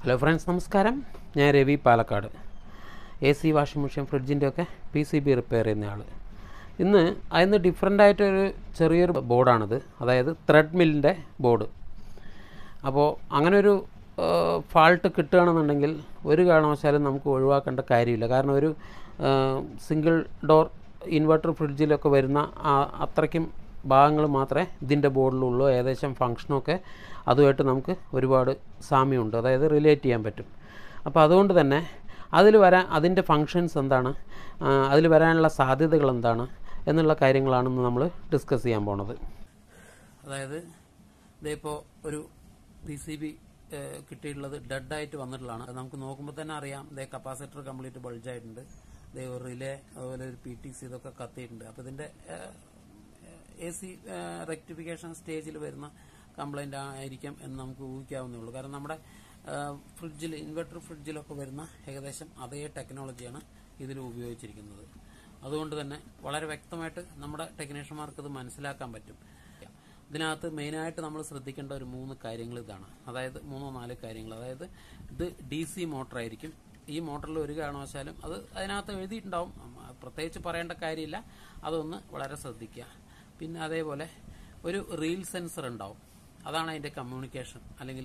hello friends നമസ്കാരം ഞാൻ Ravi Palakkad A C washing machine ഫ്രിഡ്ജിൻ്റെ ഒക്കെ പി സി ബി റിപ്പയർ ചെയ്യുന്ന ആൾ ഇന്ന് അതിന് ഡിഫറെൻ്റ് ആയിട്ടൊരു ചെറിയൊരു ബോർഡാണിത് അതായത് ത്രെഡ് മില്ലിൻ്റെ ബോർഡ് അപ്പോൾ അങ്ങനെ ഒരു ഫാൾട്ട് കിട്ടുകയാണെന്നുണ്ടെങ്കിൽ ഒരു കാരണവശാലും നമുക്ക് ഒഴിവാക്കേണ്ട കാര്യമില്ല കാരണം ഒരു സിംഗിൾ ഡോർ ഇൻവെർട്ടർ ഫ്രിഡ്ജിലൊക്കെ വരുന്ന ആ അത്രയ്ക്കും ഭാഗങ്ങൾ മാത്രമേ ഇതിൻ്റെ ബോർഡിലുള്ളൂ ഏകദേശം ഫങ്ഷനൊക്കെ അതുമായിട്ട് നമുക്ക് ഒരുപാട് സാമ്യമുണ്ട് അതായത് റിലേറ്റ് ചെയ്യാൻ പറ്റും അപ്പോൾ അതുകൊണ്ട് തന്നെ അതിൽ വരാൻ അതിൻ്റെ ഫങ്ഷൻസ് എന്താണ് അതിൽ വരാനുള്ള സാധ്യതകൾ എന്താണ് എന്നുള്ള കാര്യങ്ങളാണ് നമ്മൾ ഡിസ്കസ് ചെയ്യാൻ പോണത് അതായത് ഇതിപ്പോൾ ഒരു പി സി ബി കിട്ടിയിട്ടുള്ളത് ഡെഡായിട്ട് വന്നിട്ടുള്ളതാണ് അത് നമുക്ക് നോക്കുമ്പോൾ തന്നെ അറിയാം ഇതേ കപ്പാസിറ്റർ കംപ്ലീറ്റ് ബൾജായിട്ടുണ്ട് ഇതേ ഒരു റിലേ അതുപോലെ ഒരു പി ടി സി ഇതൊക്കെ കത്തിയിട്ടുണ്ട് അപ്പോൾ ഇതിൻ്റെ എ സി റെക്ടിഫിക്കേഷൻ സ്റ്റേജിൽ വരുന്ന കംപ്ലൈൻ്റ് ആയിരിക്കാം എന്ന് നമുക്ക് ഊഹിക്കാവുന്നേ ഉള്ളൂ കാരണം നമ്മുടെ ഫ്രിഡ്ജിൽ ഇൻവെർട്ടർ ഫ്രിഡ്ജിലൊക്കെ വരുന്ന ഏകദേശം അതേ ടെക്നോളജിയാണ് ഇതിൽ ഉപയോഗിച്ചിരിക്കുന്നത് അതുകൊണ്ട് തന്നെ വളരെ വ്യക്തമായിട്ട് നമ്മുടെ ടെക്നീഷ്യന്മാർക്ക് ഇത് മനസ്സിലാക്കാൻ പറ്റും ഇതിനകത്ത് മെയിനായിട്ട് നമ്മൾ ശ്രദ്ധിക്കേണ്ട ഒരു മൂന്ന് കാര്യങ്ങൾ ഇതാണ് അതായത് മൂന്നോ നാല് കാര്യങ്ങൾ അതായത് ഇത് ഡി സി മോട്ടറായിരിക്കും ഈ മോട്ടറിൽ ഒരു കാരണവശാലും അത് അതിനകത്ത് എഴുതിയിട്ടുണ്ടാവും പ്രത്യേകിച്ച് പറയേണ്ട കാര്യമില്ല അതൊന്ന് വളരെ ശ്രദ്ധിക്കുക പിന്നെ അതേപോലെ ഒരു റീൽ സെൻസർ ഉണ്ടാവും അതാണ് അതിൻ്റെ കമ്മ്യൂണിക്കേഷൻ അല്ലെങ്കിൽ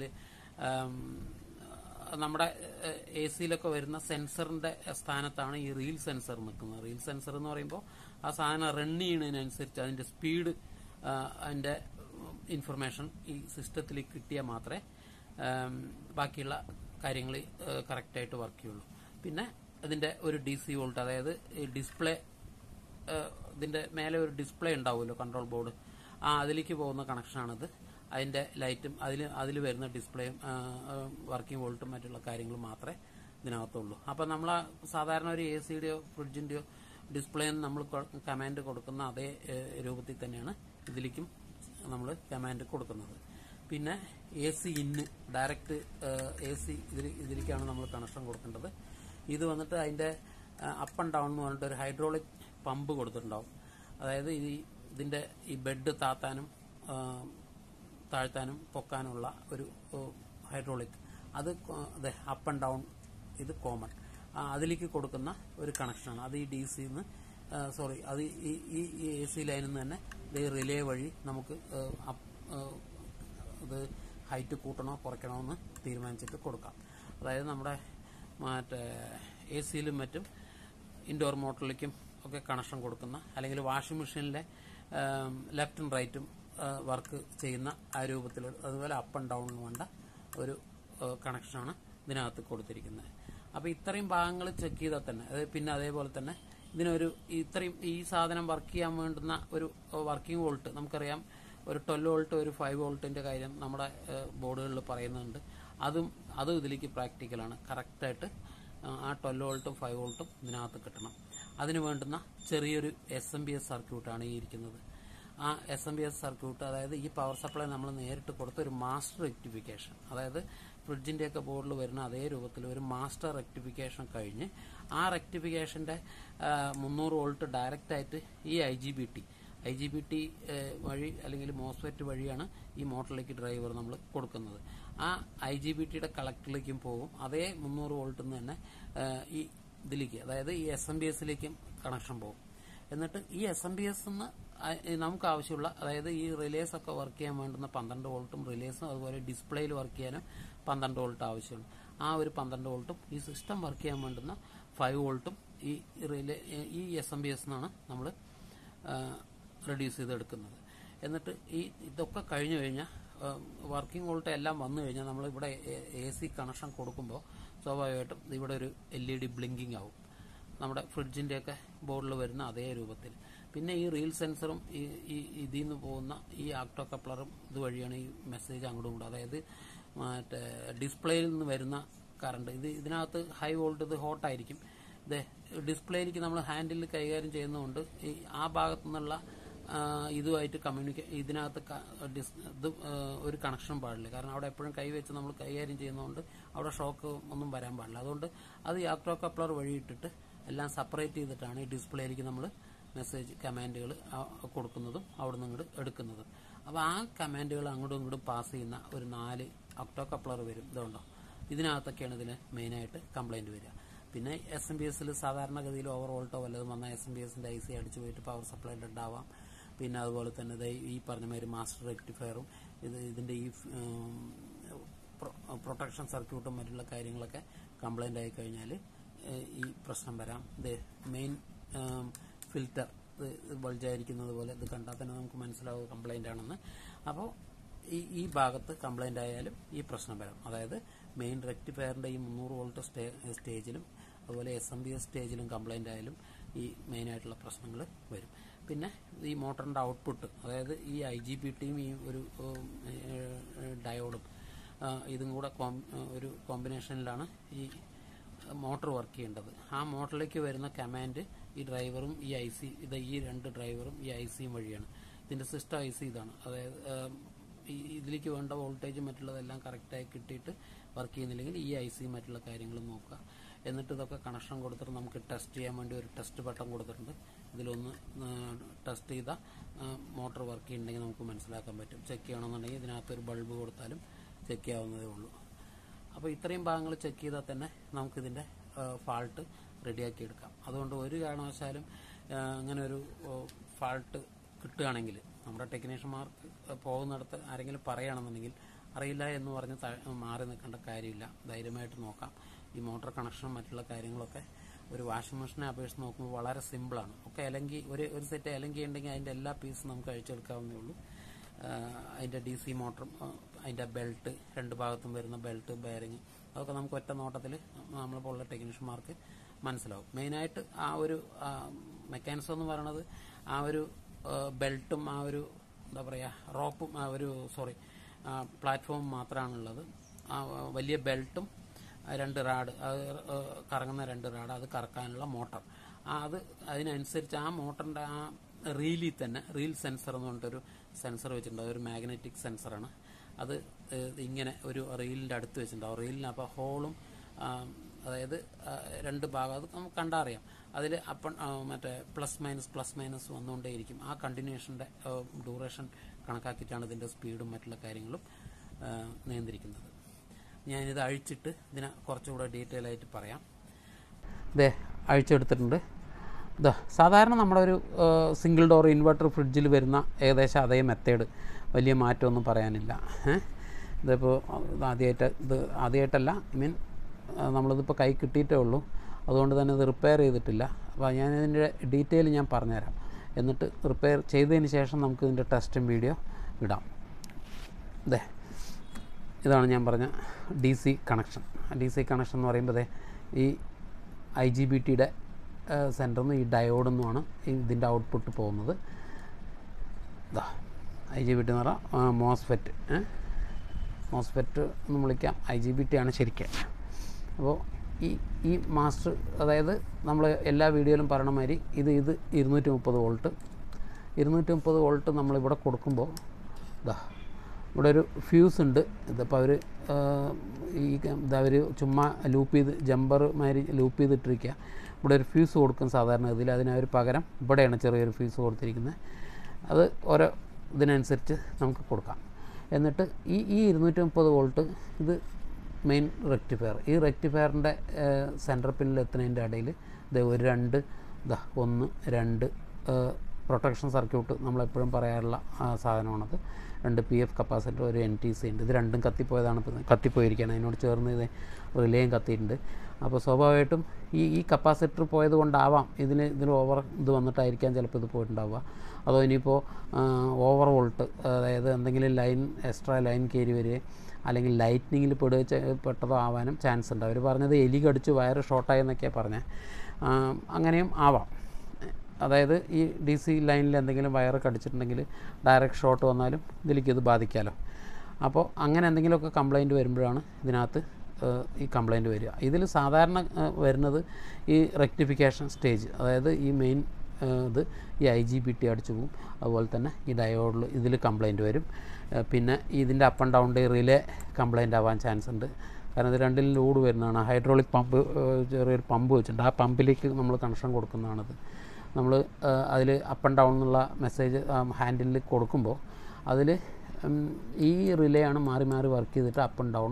നമ്മുടെ എ സിയിലൊക്കെ വരുന്ന സെൻസറിന്റെ സ്ഥാനത്താണ് ഈ റീൽ സെൻസർ നിൽക്കുന്നത് റീൽ സെൻസർ എന്ന് പറയുമ്പോൾ ആ സാധനം റൺ ചെയ്യുന്നതിനനുസരിച്ച് അതിന്റെ സ്പീഡ് അതിന്റെ ഇൻഫർമേഷൻ ഈ സിസ്റ്റത്തിൽ കിട്ടിയാൽ മാത്രമേ ബാക്കിയുള്ള കാര്യങ്ങൾ കറക്റ്റായിട്ട് വർക്ക് ചെയ്യുള്ളൂ പിന്നെ അതിന്റെ ഒരു ഡി സി വോൾട്ട് അതായത് ഡിസ്പ്ലേ ഇതിന്റെ മേലെ ഒരു ഡിസ്പ്ലേ ഉണ്ടാവുമല്ലോ കൺട്രോൾ ബോർഡ് ആ അതിലേക്ക് പോകുന്ന കണക്ഷനാണിത് അതിന്റെ ലൈറ്റും അതിൽ അതിൽ വരുന്ന ഡിസ്പ്ലേയും വർക്കിംഗ് വോൾട്ടും മറ്റുള്ള കാര്യങ്ങളും മാത്രമേ ഇതിനകത്തുള്ളൂ അപ്പം നമ്മൾ സാധാരണ ഒരു എ സിയുടെയോ ഫ്രിഡ്ജിന്റെയോ ഡിസ്പ്ലേ നമ്മൾ കമാൻഡ് കൊടുക്കുന്ന അതേ രൂപത്തിൽ തന്നെയാണ് ഇതിലേക്കും നമ്മൾ കമാൻഡ് കൊടുക്കുന്നത് പിന്നെ എ സി ഇന്ന് ഡയറക്റ്റ് എ സി ഇതിൽ ഇതിലേക്കാണ് നമ്മൾ കണക്ഷൻ കൊടുക്കേണ്ടത് ഇത് വന്നിട്ട് അതിന്റെ അപ്പ് ആൻഡ് ഡൗൺ എന്ന് പറഞ്ഞിട്ട് ഒരു ഹൈഡ്രോളിക് പമ്പ് കൊടുത്തിട്ടുണ്ടാവും അതായത് ഈ ഇതിന്റെ ഈ ബെഡ് താത്താനും താഴ്ത്താനും പൊക്കാനുള്ള ഒരു ഹൈഡ്രോളിക് അത് അതെ അപ്പ് ആൻഡ് ഡൗൺ ഇത് കോമൺ അതിലേക്ക് കൊടുക്കുന്ന ഒരു കണക്ഷനാണ് അത് ഈ ഡി സിന്ന് സോറി അത് ഈ ഈ എ സി ലൈനിൽ നിന്ന് തന്നെ ഇത് റിലേ വഴി നമുക്ക് ഇത് ഹൈറ്റ് കൂട്ടണോ കുറയ്ക്കണോ എന്ന് തീരുമാനിച്ചിട്ട് കൊടുക്കാം അതായത് നമ്മുടെ മറ്റേ എ സിയിലും മറ്റും ഇൻഡോർ മോട്ടറിലേക്കും ഒക്കെ കണക്ഷൻ കൊടുക്കുന്ന അല്ലെങ്കിൽ വാഷിംഗ് മെഷീനിലെ ലെഫ്റ്റും റൈറ്റും വർക്ക് ചെയ്യുന്ന ആ രൂപത്തിൽ അതുപോലെ അപ്പ് ആൻഡ് ഡൗൺ വേണ്ട ഒരു കണക്ഷനാണ് ഇതിനകത്ത് കൊടുത്തിരിക്കുന്നത് അപ്പോൾ ഇത്രയും ഭാഗങ്ങൾ ചെക്ക് ചെയ്താൽ തന്നെ അതായത് പിന്നെ അതേപോലെ തന്നെ ഇതിനൊരു ഇത്രയും ഈ സാധനം വർക്ക് ചെയ്യാൻ വേണ്ടുന്ന ഒരു വർക്കിംഗ് വോൾട്ട് നമുക്കറിയാം ഒരു ട്വൽവ് വോൾട്ട് ഒരു ഫൈവ് വോൾട്ടിന്റെ കാര്യം നമ്മുടെ ബോർഡുകളിൽ പറയുന്നുണ്ട് അതും അതും ഇതിലേക്ക് പ്രാക്ടിക്കലാണ് കറക്റ്റായിട്ട് ആ ട്വൽവ് വോൾട്ടും ഫൈവ് വോൾട്ടും ഇതിനകത്ത് കിട്ടണം അതിന് വേണ്ടുന്ന ചെറിയൊരു എസ് എം ബി എസ് സർക്യൂട്ടാണ് ഈ ഇരിക്കുന്നത് ആ S M B S circuit അതായത് ഈ പവർ സപ്ലൈ നമ്മൾ നേരിട്ട് കൊടുത്ത ഒരു മാസ്റ്റർ റെക്ടിഫിക്കേഷൻ അതായത് ഫ്രിഡ്ജിന്റെയൊക്കെ ബോർഡിൽ വരുന്ന അതേ രൂപത്തിൽ ഒരു മാസ്റ്റർ റെക്ടിഫിക്കേഷൻ കഴിഞ്ഞ് ആ റെക്ടിഫിക്കേഷന്റെ മുന്നൂറ് വോൾട്ട് ഡയറക്റ്റ് ആയിട്ട് ഈ I G B T I G B T വഴി അല്ലെങ്കിൽ മോസ്ഫെറ്റ് വഴിയാണ് ഈ മോട്ടറിലേക്ക് ഡ്രൈവർ നമ്മൾ കൊടുക്കുന്നത് ആ ഐ ജി ബി ടിയുടെ കളക്ടറിലേക്കും പോകും അതേ മുന്നൂറ് വോൾട്ടിൽ നിന്ന് തന്നെ ഈ ഇതിലേക്ക് അതായത് ഈ എസ് എം ബി എസിലേക്കും കണക്ഷൻ പോകും എന്നിട്ട് ഈ എസ് എം ബി എസ് നമുക്ക് ആവശ്യമുള്ള അതായത് ഈ റിലേസ് ഒക്കെ വർക്ക് ചെയ്യാൻ വേണ്ടുന്ന പന്ത്രണ്ട് വോൾട്ടും റിലേസും അതുപോലെ ഡിസ്പ്ലേയിൽ വർക്ക് ചെയ്യാനും പന്ത്രണ്ട് വോൾട്ട് ആവശ്യമുണ്ട് ആ ഒരു പന്ത്രണ്ട് വോൾട്ടും ഈ സിസ്റ്റം വർക്ക് ചെയ്യാൻ വേണ്ടുന്ന ഫൈവ് വോൾട്ടും ഈ റിലേ ഈ എസ് എം ബി എസ് എന്നാണ് നമ്മൾ റെഡ്യൂസ് ചെയ്തെടുക്കുന്നത് എന്നിട്ട് ഈ ഇതൊക്കെ കഴിഞ്ഞു കഴിഞ്ഞാൽ വർക്കിംഗ് വോൾട്ട് എല്ലാം വന്നു കഴിഞ്ഞാൽ നമ്മൾ ഇവിടെ എ സി കണക്ഷൻ കൊടുക്കുമ്പോൾ സ്വാഭാവികമായിട്ടും ഇവിടെ ഒരു എൽ ഇ ഡി ബ്ലിങ്കിങ് ആവും നമ്മുടെ ഫ്രിഡ്ജിൻ്റെയൊക്കെ ബോർഡിൽ വരുന്ന അതേ രൂപത്തിൽ പിന്നെ ഈ റീൽ സെൻസറും ഈ ഇതിൽ നിന്ന് പോകുന്ന ഈ ആക്ടോ കപ്ലറും ഇതുവഴിയാണ് ഈ മെസ്സേജ് അങ്ങോട്ടും ഇങ്ങോട്ടും അതായത് മറ്റേ ഡിസ്പ്ലേയിൽ നിന്ന് വരുന്ന കറണ്ട് ഇത് ഇതിനകത്ത് ഹൈ വോൾട്ട് ഇത് ഹോട്ടായിരിക്കും ഇത് ഡിസ്പ്ലേയിലേക്ക് നമ്മൾ ഹാൻഡിൽ കൈകാര്യം ചെയ്യുന്നതുകൊണ്ട് ഈ ആ ഭാഗത്തു നിന്നുള്ള ഇതുമായിട്ട് കമ്മ്യൂണിക്കേ ഇതിനകത്ത് ഇത് ഒരു കണക്ഷൻ പാടില്ല കാരണം അവിടെ എപ്പോഴും കൈവച്ച് നമ്മൾ കൈകാര്യം ചെയ്യുന്നതുകൊണ്ട് അവിടെ ഷോക്ക് ഒന്നും വരാൻ പാടില്ല അതുകൊണ്ട് അത് ഈ ആക്ടോ കപ്ലർ വഴി ഇട്ടിട്ട് എല്ലാം സെപ്പറേറ്റ് ചെയ്തിട്ടാണ് ഈ ഡിസ്പ്ലേയിലേക്ക് നമ്മൾ മെസ്സേജ് കമാൻഡുകൾ കൊടുക്കുന്നതും അവിടെ നിന്ന് ഇങ്ങോട്ട് എടുക്കുന്നതും അപ്പോൾ ആ കമാൻഡുകൾ അങ്ങോട്ടും ഇങ്ങോട്ടും പാസ് ചെയ്യുന്ന ഒരു നാല് ഒക്ടോ കപ്ലർ വരും ഇതുണ്ടോ ഇതിനകത്തൊക്കെയാണ് ഇതിന് മെയിനായിട്ട് കംപ്ലൈൻറ്റ് വരിക പിന്നെ എസ് എം ബി എസിൽ സാധാരണഗതിയിൽ ഓവർ വോൾട്ടോ വല്ലതും വന്നാൽ എസ് എം ബി എസിൻ്റെ ഐ സി അടിച്ചു പോയിട്ട് പവർ സപ്ലൈ ഡെഡ് ആവാം പിന്നെ അതുപോലെ തന്നെ ദേ ഈ പറഞ്ഞ മാതിരി മാസ്റ്റർ റെക്ടിഫയറും ഇത് ഇതിൻ്റെ ഈ പ്രൊട്ടക്ഷൻ സർക്യൂട്ടും മറ്റുള്ള കാര്യങ്ങളൊക്കെ കംപ്ലൈൻ്റ് ആയി കഴിഞ്ഞാൽ ഈ പ്രശ്നം വരാം ഇത് മെയിൻ ഫിൽറ്റർ ഇത് ബൾജായിരിക്കുന്നത് പോലെ ഇത് കണ്ടാൽ തന്നെ നമുക്ക് മനസ്സിലാവും കംപ്ലൈൻ്റ് ആണെന്ന് അപ്പോൾ ഈ ഈ ഭാഗത്ത് കംപ്ലൈൻ്റ് ആയാലും ഈ പ്രശ്നം വരാം അതായത് മെയിൻ റെക്ടിഫയറിൻ്റെ ഈ മുന്നൂറ് വോൾട്ട് സ്റ്റേ സ്റ്റേജിലും അതുപോലെ എസ് എം ബി എസ് സ്റ്റേജിലും കംപ്ലൈൻ്റ് ആയാലും ഈ മെയിനായിട്ടുള്ള പ്രശ്നങ്ങൾ വരും പിന്നെ ഈ മോട്ടറിൻ്റെ ഔട്ട്പുട്ട് അതായത് ഈ ഐ ജി പി ടിയും ഈ ഒരു ഡയോഡും ഇതും കൂടെ ഒരു കോമ്പിനേഷനിലാണ് ഈ മോട്ടോർ വർക്ക് ചെയ്യേണ്ടത് ആ മോട്ടറിലേക്ക് വരുന്ന കമാൻഡ് ഈ ഡ്രൈവറും ഈ ഐ സി ഇത് ഈ രണ്ട് ഡ്രൈവറും ഈ ഐ സിയും വഴിയാണ് ഇതിന്റെ സിസ്റ്റം ഐ സി ഇതാണ് അതായത് ഈ ഇതിലേക്ക് വേണ്ട വോൾട്ടേജ് മറ്റുള്ളതെല്ലാം കറക്റ്റായി കിട്ടിയിട്ട് വർക്ക് ചെയ്യുന്നില്ലെങ്കിൽ ഈ ഐ സി മറ്റുള്ള കാര്യങ്ങൾ നോക്കുക എന്നിട്ട് ഇതൊക്കെ കണക്ഷൻ കൊടുത്തിട്ട് നമുക്ക് ടെസ്റ്റ് ചെയ്യാൻ വേണ്ടി ഒരു ടെസ്റ്റ് ബട്ടൺ കൊടുത്തിട്ടുണ്ട് ഇതിലൊന്ന് ടെസ്റ്റ് ചെയ്ത മോട്ടോർ വർക്ക് ചെയ്യുന്നുണ്ടെങ്കിൽ നമുക്ക് മനസ്സിലാക്കാൻ പറ്റും ചെക്ക് ചെയ്യണമെന്നുണ്ടെങ്കിൽ ഇതിനകത്ത് ഒരു ബൾബ് കൊടുത്താലും ചെക്ക് ചെയ്യാവുന്നതേ ഉള്ളൂ അപ്പോൾ ഇത്രയും ഭാഗങ്ങൾ ചെക്ക് ചെയ്താൽ തന്നെ നമുക്കിതിൻ്റെ ഫാൾട്ട് റെഡിയാക്കി എടുക്കാം അതുകൊണ്ട് ഒരു കാരണവശാലും അങ്ങനെ ഒരു ഫാൾട്ട് കിട്ടുകയാണെങ്കിൽ നമ്മുടെ ടെക്നീഷ്യന്മാർക്ക് പോകുന്നിടത്ത് ആരെങ്കിലും പറയുകയാണെന്നുണ്ടെങ്കിൽ അറിയില്ല എന്ന് പറഞ്ഞ് മാറി നിൽക്കേണ്ട കാര്യമില്ല ധൈര്യമായിട്ട് നോക്കാം ഈ മോട്ടോർ കണക്ഷൻ മറ്റുള്ള കാര്യങ്ങളൊക്കെ ഒരു വാഷിംഗ് മെഷീനെ അപേക്ഷിച്ച് നോക്കുമ്പോൾ വളരെ സിമ്പിളാണ് ഒക്കെ എലങ്കി ഒരു ഒരു സെറ്റ് എലങ്കി ഉണ്ടെങ്കിൽ അതിൻ്റെ എല്ലാ പീസും നമുക്ക് അഴിച്ചെടുക്കാവുന്നേ ഉള്ളൂ അതിൻ്റെ ഡി സി മോട്ടറും അതിൻ്റെ ബെൽറ്റ് രണ്ട് ഭാഗത്തും വരുന്ന ബെൽറ്റ് ബെയറിങ് അതൊക്കെ നമുക്ക് ഒറ്റ നോട്ടത്തിൽ നമ്മളിപ്പോഴുള്ള ടെക്നീഷ്യന്മാർക്ക് മനസ്സിലാവും മെയിനായിട്ട് ആ ഒരു മെക്കാനിസം എന്ന് പറയുന്നത് ആ ഒരു ബെൽറ്റും ആ ഒരു എന്താ പറയുക റോപ്പും ആ ഒരു സോറി പ്ലാറ്റ്ഫോം മാത്രമാണുള്ളത് ആ വലിയ ബെൽറ്റും രണ്ട് റാഡ് അത് കറങ്ങുന്ന രണ്ട് റാഡ് അത് കറക്കാനുള്ള മോട്ടർ അത് അതിനനുസരിച്ച് ആ മോട്ടറിൻ്റെ ആ റീലിൽ തന്നെ റീൽ സെൻസർ എന്ന് പറഞ്ഞിട്ടൊരു സെൻസർ വെച്ചിട്ടുണ്ട് അതൊരു മാഗ്നറ്റിക് സെൻസറാണ് അത് ഇങ്ങനെ ഒരു റീലിൻ്റെ അടുത്ത് വെച്ചിട്ടുണ്ടാവും റീലിന് അപ്പോൾ ഹോളും അതായത് രണ്ട് ഭാഗം അത് നമുക്ക് കണ്ടറിയാം അതിൽ അപ്പം മറ്റേ പ്ലസ് മൈനസ് പ്ലസ് മൈനസ് വന്നുകൊണ്ടേയിരിക്കും ആ കണ്ടിന്യൂഷൻ്റെ ഡ്യൂറേഷൻ കണക്കാക്കിയിട്ടാണ് ഇതിൻ്റെ സ്പീഡും മറ്റുള്ള കാര്യങ്ങളും നിയന്ത്രിക്കുന്നത് ഞാനിത് അഴിച്ചിട്ട് ഇതിനെ കുറച്ചുകൂടെ ഡീറ്റെയിൽ ആയിട്ട് പറയാം ഇതേ അഴിച്ചെടുത്തിട്ടുണ്ട് ഇതാ സാധാരണ നമ്മുടെ ഒരു സിംഗിൾ ഡോർ ഇൻവെർട്ടർ ഫ്രിഡ്ജിൽ വരുന്ന ഏകദേശം അതേ മെത്തേഡ് വലിയ മാറ്റമൊന്നും പറയാനില്ല ഇതിപ്പോൾ ആദ്യമായിട്ട് ഇത് ആദ്യമായിട്ടല്ല ഐ മീൻ നമ്മളിതിപ്പോൾ കൈ കിട്ടിയിട്ടേ ഉള്ളൂ അതുകൊണ്ട് തന്നെ ഇത് റിപ്പയർ ചെയ്തിട്ടില്ല അപ്പോൾ ഞാൻ ഇതിൻ്റെ ഡീറ്റെയിൽ ഞാൻ പറഞ്ഞുതരാം എന്നിട്ട് റിപ്പയർ ചെയ്തതിന് ശേഷം നമുക്ക് ഇതിൻ്റെ ടെസ്റ്റും വീഡിയോ ഇടാം ഇതേ ഇതാണ് ഞാൻ പറഞ്ഞ D C connection D C connection എന്ന് പറയുമ്പോൾ ഈ ഐ ജി ബി ടിയുടെ സെൻറ്ററിൽ നിന്ന് ഈ ഡയോഡിൽ നിന്നുമാണ് ഇതിൻ്റെ ഔട്ട്പുട്ട് പോകുന്നത് ഇതാ ഐ ജി ബി ടി എന്ന് പറഞ്ഞാൽ മോസ്ഫെറ്റ് മോസ്ഫെറ്റ് എന്ന് വിളിക്കാം ഐ ജി ബി ടി ആണ് ശരിക്കും അപ്പോൾ ഈ ഈ മാസ്റ്റർ അതായത് നമ്മൾ എല്ലാ വീഡിയോയിലും പറയണ മാതിരി ഇത് ഇത് ഇരുന്നൂറ്റി മുപ്പത് വോൾട്ട് ഇരുന്നൂറ്റി മുപ്പത് വോൾട്ട് നമ്മളിവിടെ കൊടുക്കുമ്പോൾ ഇതാ ഇവിടെ ഒരു ഫ്യൂസ് ഉണ്ട് ഇതിപ്പോൾ അവർ ഈ ഇതാ അവർ ചുമ്മാ ലൂപ്പ് ചെയ്ത് ജമ്പർ മാതിരി ലൂപ്പ് ചെയ്തിട്ടിരിക്കുക ഇവിടെ ഒരു ഫ്യൂസ് കൊടുക്കും സാധാരണ ഇതിൽ അതിനവർ പകരം ഇവിടെയാണ് ചെറിയൊരു ഫ്യൂസ് കൊടുത്തിരിക്കുന്നത് അത് ഓരോ ഇതിനനുസരിച്ച് നമുക്ക് കൊടുക്കാം എന്നിട്ട് ഈ ഈ ഇരുന്നൂറ്റി മുപ്പത് വോൾട്ട് ഇത് മെയിൻ റെക്ടിഫയർ ഈ റെക്ടിഫയറിൻ്റെ സെൻറ്റർ പിന്നിൽ എത്തുന്നതിൻ്റെ ഇടയിൽ ഇത് ഒരു രണ്ട് ഇതാ ഒന്ന് രണ്ട് പ്രൊട്ടക്ഷൻ സർക്യൂട്ട് നമ്മളെപ്പോഴും പറയാറുള്ള സാധനമാണത് രണ്ട് പി എഫ് കപ്പാസിറ്റർ ഒരു എൻ ടി സി ഉണ്ട് ഇത് രണ്ടും കത്തിപ്പോയതാണ് ഇപ്പോൾ കത്തിപ്പോയിരിക്കുകയാണ് അതിനോട് ചേർന്ന് ഇത് റിലേയും കത്തിയിട്ടുണ്ട് അപ്പോൾ സ്വാഭാവികമായിട്ടും ഈ ഈ കപ്പാസിറ്റർ പോയത് കൊണ്ടാവാം ഇതിന് ഇതിന് ഓവർ ഇത് വന്നിട്ടായിരിക്കാം ചിലപ്പോൾ ഇത് പോയിട്ടുണ്ടാവുക അതോ ഇനിയിപ്പോൾ ഓവർ വോൾട്ട് അതായത് എന്തെങ്കിലും ലൈൻ എക്സ്ട്രാ ലൈൻ കയറി വരിക അല്ലെങ്കിൽ ലൈറ്റ്നിങ്ങിൽ പെടുക പെട്ടതോ ആവാനും ചാൻസ് ഉണ്ട് അവർ പറഞ്ഞത് എലി കടിച്ച് വയറ് ഷോർട്ടായെന്നൊക്കെയാണ് പറഞ്ഞത് അങ്ങനെയും ആവാം അതായത് ഈ ഡി സി ലൈനിൽ എന്തെങ്കിലും വയർ കടിച്ചിട്ടുണ്ടെങ്കിൽ ഡയറക്റ്റ് ഷോട്ട് വന്നാലും ഇതിലേക്ക് ഇത് ബാധിക്കാമല്ലോ അപ്പോൾ അങ്ങനെ എന്തെങ്കിലുമൊക്കെ കംപ്ലൈൻറ്റ് വരുമ്പോഴാണ് ഇതിനകത്ത് ഈ കംപ്ലൈൻറ്റ് വരിക ഇതിൽ സാധാരണ വരുന്നത് ഈ റെക്ടിഫിക്കേഷൻ സ്റ്റേജ് അതായത് ഈ മെയിൻ ഇത് ഈ ഐ ജി ബി ടി അടിച്ചു പോകും അതുപോലെ തന്നെ ഈ ഡയോഡിൽ ഇതിൽ കംപ്ലൈൻറ്റ് വരും പിന്നെ ഇതിൻ്റെ up and down relay complaint ആവാൻ ചാൻസ് ഉണ്ട് കാരണം ഇത് രണ്ടിലും ലോഡ് വരുന്നതാണ് ഹൈഡ്രോളിക് പമ്പ് ചെറിയൊരു പമ്പ് വെച്ചിട്ടുണ്ട് ആ പമ്പിലേക്ക് നമ്മൾ കണക്ഷൻ കൊടുക്കുന്നതാണത് നമ്മൾ അതിൽ അപ്പ് ആൻഡ് ഡൗൺ എന്നുള്ള മെസ്സേജ് ഹാൻഡിലിൽ കൊടുക്കുമ്പോൾ അതിൽ ഈ റിലേ ആണ് മാറി മാറി വർക്ക് ചെയ്തിട്ട് അപ്പ് ആൻഡ് ഡൗണും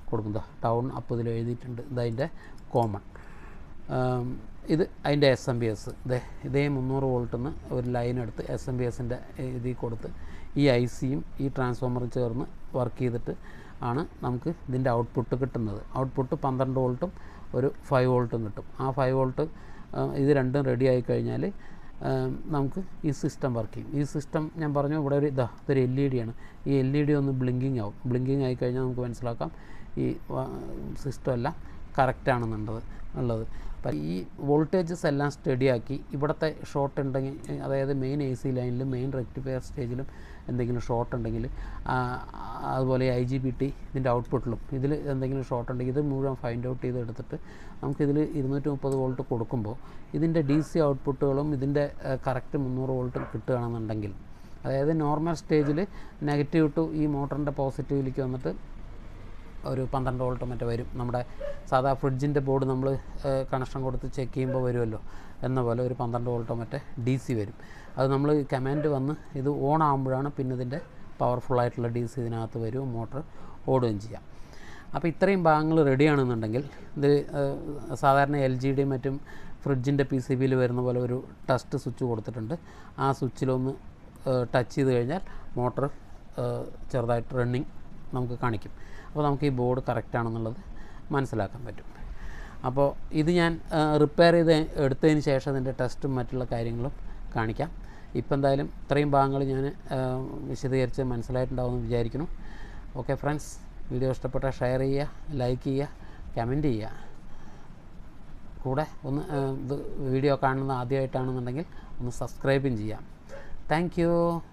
കൊടുക്കുന്നത് ടൗൺ അപ്പോൾ ഇതിൽ എഴുതിയിട്ടുണ്ട് ഇതതിൻ്റെ കോമൺ ഇത് അതിൻ്റെ എസ് എം ബി എസ് ഇതേ ഇതേ മുന്നൂറ് വോൾട്ടിൽ നിന്ന് ഒരു ലൈൻ എടുത്ത് എസ് എം ബി എസിൻ്റെ ഇതിൽ കൊടുത്ത് ഈ ഐ സിയും ഈ ട്രാൻസ്ഫോമറും ചേർന്ന് വർക്ക് ചെയ്തിട്ട് ആണ് നമുക്ക് ഇതിൻ്റെ ഔട്ട്പുട്ട് കിട്ടുന്നത് ഔട്ട്പുട്ട് പന്ത്രണ്ട് വോൾട്ടും ഒരു ഫൈവ് വോൾട്ടും കിട്ടും ആ ഫൈവ് വോൾട്ട് ഇത് രണ്ടും റെഡി ആയി കഴിഞ്ഞാൽ നമുക്ക് ഈ സിസ്റ്റം വർക്ക് ചെയ്യും ഈ സിസ്റ്റം ഞാൻ പറഞ്ഞു ഇവിടെ ഒരു ഇതാ ഇതൊരു എൽ ഇ ഡി ആണ് ഈ എൽ ഇ ഡി ഒന്ന് ബ്ലിങ്കിങ് ആവും ബ്ലിങ്കിങ് ആയി കഴിഞ്ഞാൽ നമുക്ക് മനസ്സിലാക്കാം ഈ സിസ്റ്റം എല്ലാം കറക്റ്റ് ആണെന്നുള്ളത് ഉള്ളത് അപ്പം ഈ വോൾട്ടേജസ് എല്ലാം സ്റ്റഡിയാക്കി ഇവിടുത്തെ ഷോർട്ട് ഉണ്ടെങ്കിൽ അതായത് മെയിൻ എ സി ലൈനിലും മെയിൻ റെക്ടിഫയർ സ്റ്റേജിലും എന്തെങ്കിലും ഷോർട്ട് ഉണ്ടെങ്കിൽ ആ, അതുപോലെ ഐ ജി ബി ടി ഇതിൻ്റെ ഔട്ട്പുട്ടിലും ഇതിൽ എന്തെങ്കിലും ഷോർട്ട് ഉണ്ടെങ്കിൽ ഇത് മുഴുവൻ ഫൈൻഡ് ഔട്ട് ചെയ്ത് എടുത്തിട്ട് നമുക്കിതിൽ ഇരുന്നൂറ്റി മുപ്പത് വോൾട്ട് കൊടുക്കുമ്പോൾ ഇതിൻ്റെ ഡി സി ഔട്ട്പുട്ടുകളും ഇതിൻ്റെ കറക്റ്റ് മുന്നൂറ് വോൾട്ടും കിട്ടുകയാണെന്നുണ്ടെങ്കിൽ അതായത് നോർമൽ സ്റ്റേജിൽ നെഗറ്റീവ് ടു ഈ മോട്ടറിൻ്റെ പോസിറ്റീവിലേക്ക് വന്നിട്ട് ഒരു പന്ത്രണ്ട് വോൾട്ട് മറ്റോ വരും നമ്മുടെ സാധാ ഫ്രിഡ്ജിൻ്റെ ബോർഡ് നമ്മൾ കണക്ഷൻ കൊടുത്ത് ചെക്ക് ചെയ്യുമ്പോൾ വരുമല്ലോ എന്ന പോലെ ഒരു പന്ത്രണ്ട് വോൾട്ടോ മറ്റേ ഡി സി വരും അത് നമ്മൾ കമാൻഡ് വന്ന് ഇത് ഓൺ ആകുമ്പോഴാണ് പിന്നെ ഇതിൻ്റെ പവർഫുള്ളായിട്ടുള്ള ഡി സി ഇതിനകത്ത് വരും മോട്ടർ ഓടുകയും ചെയ്യാം അപ്പോൾ ഇത്രയും ഭാഗങ്ങൾ റെഡിയാണെന്നുണ്ടെങ്കിൽ ഇത് ഏഹ്, സാധാരണ എൽ ജിയുടെയും മറ്റും ഫ്രിഡ്ജിൻ്റെ പി സി ബിയിൽ വരുന്ന പോലെ ഒരു ടസ്റ്റ് സ്വിച്ച് കൊടുത്തിട്ടുണ്ട് ആ സ്വിച്ചിലൊന്ന് ടച്ച് ചെയ്ത് കഴിഞ്ഞാൽ മോട്ടർ ചെറുതായിട്ട് റണ്ണിങ് നമുക്ക് കാണിക്കും അപ്പോൾ നമുക്ക് ഈ ബോർഡ് കറക്റ്റ് ആണെന്നുള്ളത് മനസ്സിലാക്കാൻ പറ്റും അപ്പോൾ ഇത് ഞാൻ റിപ്പയർ ചെയ്ത് എടുത്തതിന് ശേഷം അതിൻ്റെ ടെസ്റ്റും മറ്റുള്ള കാര്യങ്ങളും കാണിക്കാം ഇപ്പം എന്തായാലും ഇത്രയും ഭാഗങ്ങൾ ഞാൻ വിശദീകരിച്ച് മനസ്സിലായിട്ടുണ്ടാവുമെന്ന് വിചാരിക്കുന്നു ഓക്കെ ഫ്രണ്ട്സ് വീഡിയോ ഇഷ്ടപ്പെട്ടാൽ ഷെയർ ചെയ്യുക ലൈക്ക് ചെയ്യുക കമൻറ്റ് ചെയ്യുക കൂടെ ഒന്ന് ആ, ഇത് വീഡിയോ കാണുന്ന ആദ്യമായിട്ടാണെന്നുണ്ടെങ്കിൽ ഒന്ന് സബ്സ്ക്രൈബും ചെയ്യാം താങ്ക് യു